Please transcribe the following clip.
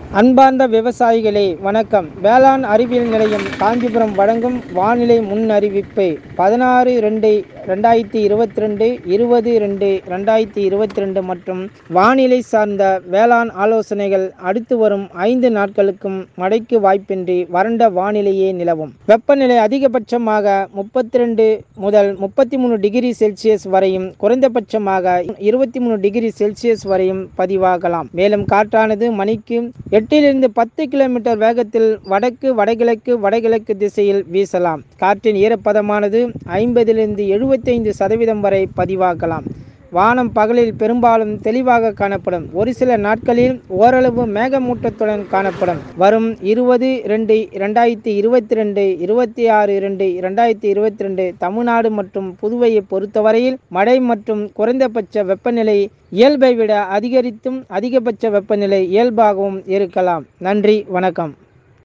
அன்பார்ந்த விவசாயிகளே வணக்கம் வேளாண் அறிவியல் நிலையம் காஞ்சிபுரம் வழங்கும் வானிலை முன் அறிவிப்பு பதினாறு ரெண்டு ரெண்டாயிரத்தி இருபத்தி ரெண்டு இருபது ரெண்டு ரெண்டாயிரத்தி இருபத்தி ரெண்டு மற்றும் வானிலை சார்ந்த வேளாண் ஆலோசனைகள் அடுத்து வரும் ஐந்து நாட்களுக்கும் மழைக்கு வாய்ப்பின்றி வறண்ட வானிலையே நிலவும் வெப்பநிலை அதிகபட்சமாக முப்பத்தி ரெண்டு முதல் முப்பத்தி மூணு டிகிரி செல்சியஸ் வரையும் குறைந்தபட்சமாக இருபத்தி மூணு டிகிரி செல்சியஸ் வரையும் பதிவாகலாம் மேலும் காற்றானது மணிக்கு எட்டிலிருந்து பத்து கிலோமீட்டர் வேகத்தில் வடக்கு வடகிழக்கு வடகிழக்கு திசையில் வீசலாம் காற்றின் ஈரப்பதமானது ஐம்பதிலிருந்து எழுபத்தைந்து சதவீதம் வரை பதிவாகலாம் வானம் பகலில் பெரும்பாலும் தெளிவாக காணப்படும் ஒரு சில நாட்களில் ஓரளவு மேகமூட்டத்துடன் காணப்படும் வரும் இருபது ரெண்டு இரண்டாயிரத்தி இருபத்தி ரெண்டு இருபத்தி ஆறு இரண்டு இரண்டாயிரத்தி இருபத்தி ரெண்டு தமிழ்நாடு மற்றும் புதுவையை பொறுத்தவரையில் மழை மற்றும் குறைந்தபட்ச வெப்பநிலை இயல்பை விட அதிகரித்தும் அதிகபட்ச வெப்பநிலை இயல்பாகவும் இருக்கலாம் நன்றி வணக்கம்